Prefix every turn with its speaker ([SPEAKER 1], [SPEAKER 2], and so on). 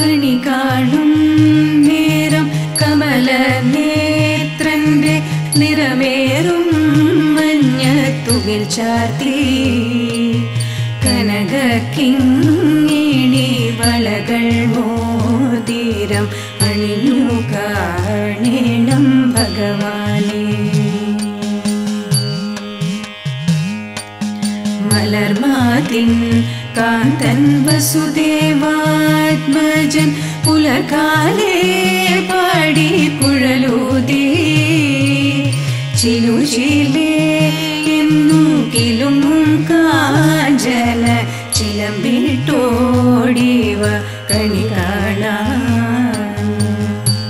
[SPEAKER 1] കണി കാണും നേരം കമല നേത്രന്റെ നിറമേറും മഞ്ഞത്തുകിൽ ചാർത്തി കനക കിങ്ങിണി വളകൾ മോതിരം അണിഞ്ഞു കാണണം ഭഗവാനേ മലർമാതിൻ കാന്തൻ വസുദേവാത്മജൻ പുലകാലേ പാടി കുഴലൂതി ചിലുചിലേ എന്നു കിലുങ്ങും കാഞ്ചന ചിലമ്പിട്ടോ